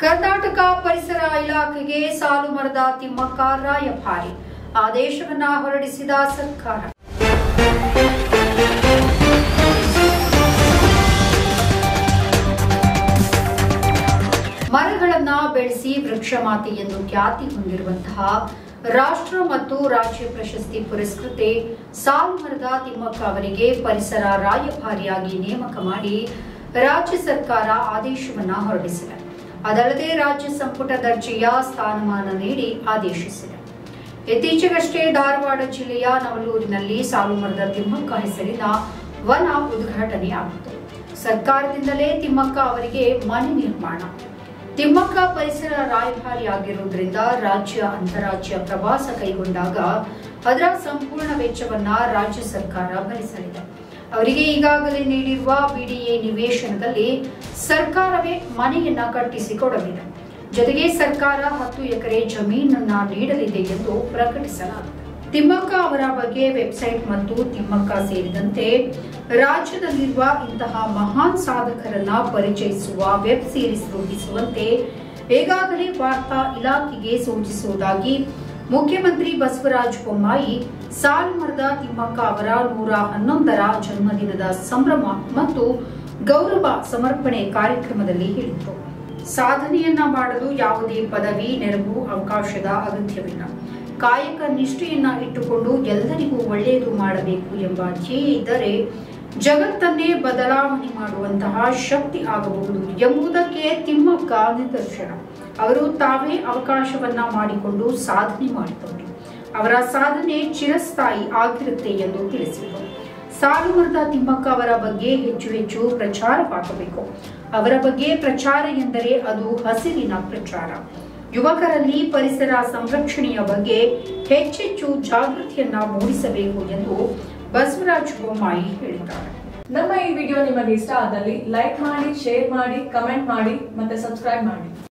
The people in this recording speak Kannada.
ಕರ್ನಾಟಕ ಪರಿಸರ ಇಲಾಖೆಗೆ ಸಾಲು ಮರದ ತಿಮ್ಮಕ್ಕ ರಾಯಭಾರಿ ಆದೇಶವನ್ನ ಹೊರಡಿಸಿದ ಸರ್ಕಾರ ಮರಗಳನ್ನ ಬೆಳೆಸಿ ವೃಕ್ಷ ಮಾತೆ ಎಂದು ಖ್ಯಾತಿ ಹೊಂದಿರುವಂತಹ ರಾಷ್ಟ್ರ ಮತ್ತು ರಾಜ್ಯ ಪ್ರಶಸ್ತಿ ಪುರಸ್ಕೃತೆ ಸಾಲು ಮರದ ತಿಮ್ಮಕ್ಕ ಅವರಿಗೆ ಪರಿಸರ ರಾಯಭಾರಿಯಾಗಿ ನೇಮಕ ಮಾಡಿ ರಾಜ್ಯ ಸರ್ಕಾರ ಆದೇಶವನ್ನ ಹೊರಡಿಸಿದೆ ಅದಲ್ಲದೆ ರಾಜ್ಯ ಸಂಪುಟ ದರ್ಜೆಯ ಸ್ಥಾನಮಾನ ನೀಡಿ ಆದೇಶಿಸಿದೆ ಇತ್ತೀಚೆಗಷ್ಟೇ ಧಾರವಾಡ ಜಿಲ್ಲೆಯ ನವಲೂರಿನಲ್ಲಿ ಸಾಲು ಮರದ ತಿಮ್ಮಕ್ಕ ಹೆಸರಿನ ವನ ಉದ್ಘಾಟನೆಯಾಗಿತ್ತು ಸರ್ಕಾರದಿಂದಲೇ ತಿಮ್ಮಕ್ಕ ಅವರಿಗೆ ಮನೆ ನಿರ್ಮಾಣ ತಿಮ್ಮಕ್ಕ ಪರಿಸರ ರಾಯಭಾರಿಯಾಗಿರುವುದರಿಂದ ರಾಜ್ಯ ಅಂತಾರಾಜ್ಯ ಪ್ರವಾಸ ಕೈಗೊಂಡಾಗ ಅದರ ಸಂಪೂರ್ಣ ವೆಚ್ಚವನ್ನ ರಾಜ್ಯ ಸರ್ಕಾರ ಭರಿಸಲಿದೆ ಅವರಿಗೆ ಈಗಾಗಲೇ ನೀಡಿರುವ ಬಿಡಿಎ ನಿವೇಶನದಲ್ಲಿ ಸರ್ಕಾರವೇ ಮನೆಯನ್ನ ಕಟ್ಟಿಸಿಕೊಡಲಿದೆ ಜೊತೆಗೆ ಸರ್ಕಾರ ಹತ್ತು ಎಕರೆ ಜಮೀನನ್ನ ನೀಡಲಿದೆ ಎಂದು ಪ್ರಕಟಿಸಲಾಗಿದೆ ತಿಮ್ಮಕ್ಕ ಅವರ ಬಗ್ಗೆ ವೆಬ್ಸೈಟ್ ಮತ್ತು ತಿಮ್ಮಕ್ಕ ಸೇರಿದಂತೆ ರಾಜ್ಯದಲ್ಲಿರುವ ಇಂತಹ ಮಹಾನ್ ಸಾಧಕರನ್ನ ಪರಿಚಯಿಸುವ ವೆಬ್ ಸೀರೀಸ್ ರೂಪಿಸುವಂತೆ ಈಗಾಗಲೇ ವಾರ್ತಾ ಇಲಾಖೆಗೆ ಸೂಚಿಸುವುದಾಗಿ ಮುಖ್ಯಮಂತ್ರಿ ಬಸವರಾಜ ಬೊಮ್ಮಾಯಿ ಸಾಲುಮರದ ತಿಮ್ಮಕ್ಕ ಅವರ ನೂರ ಹನ್ನೊಂದರ ಜನ್ಮದಿನದ ಸಂಭ್ರಮ ಮತ್ತು ಗೌರವ ಸಮರ್ಪಣೆ ಕಾರ್ಯಕ್ರಮದಲ್ಲಿ ಹೇಳಿದರು ಸಾಧನೆಯನ್ನ ಮಾಡಲು ಯಾವುದೇ ಪದವಿ ನೆರವು ಅವಕಾಶದ ಅಗತ್ಯವಿಲ್ಲ ಕಾಯಕ ನಿಷ್ಠೆಯನ್ನ ಇಟ್ಟುಕೊಂಡು ಎಲ್ಲರಿಗೂ ಒಳ್ಳೆಯದು ಮಾಡಬೇಕು ಎಂಬ ಧ್ಯೇಯ ಇದ್ದರೆ ಜಗತ್ತನ್ನೇ ಬದಲಾವಣೆ ಮಾಡುವಂತಹ ಶಕ್ತಿ ಆಗಬಹುದು ಎಂಬುದಕ್ಕೆ ತಿಮ್ಮಕ್ಕ ನಿದರ್ಶನ ಅವರು ತಾವೇ ಅವಕಾಶವನ್ನ ಮಾಡಿಕೊಂಡು ಸಾಧನೆ ಮಾಡಿದವರು ಅವರ ಸಾಧನೆ ಚಿರಸ್ಥಾಯಿ ಆಗಿರುತ್ತೆ ಎಂದು ತಿಳಿಸಿದರು ಸಾಲುಮರದ ತಿಮ್ಮಕ್ಕ ಅವರ ಬಗ್ಗೆ ಹೆಚ್ಚು ಹೆಚ್ಚು ಪ್ರಚಾರವಾಗಬೇಕು ಅವರ ಬಗ್ಗೆ ಪ್ರಚಾರ ಎಂದರೆ ಅದು ಹಸಿರಿನ ಪ್ರಚಾರ ಯುವಕರಲ್ಲಿ ಪರಿಸರ ಸಂರಕ್ಷಣೆಯ ಬಗ್ಗೆ ಹೆಚ್ಚೆಚ್ಚು ಜಾಗೃತಿಯನ್ನ ಮೂಡಿಸಬೇಕು ಎಂದು ಬಸವರಾಜ ಬೊಮ್ಮಾಯಿ ಹೇಳಿದ್ದಾರೆ ನಮ್ಮ ಈ ವಿಡಿಯೋ ನಿಮಗೆ ಇಷ್ಟ ಆದಲ್ಲಿ ಲೈಕ್ ಮಾಡಿ ಶೇರ್ ಮಾಡಿ ಕಮೆಂಟ್ ಮಾಡಿ ಮತ್ತೆ ಸಬ್ಸ್ಕ್ರೈಬ್ ಮಾಡಿ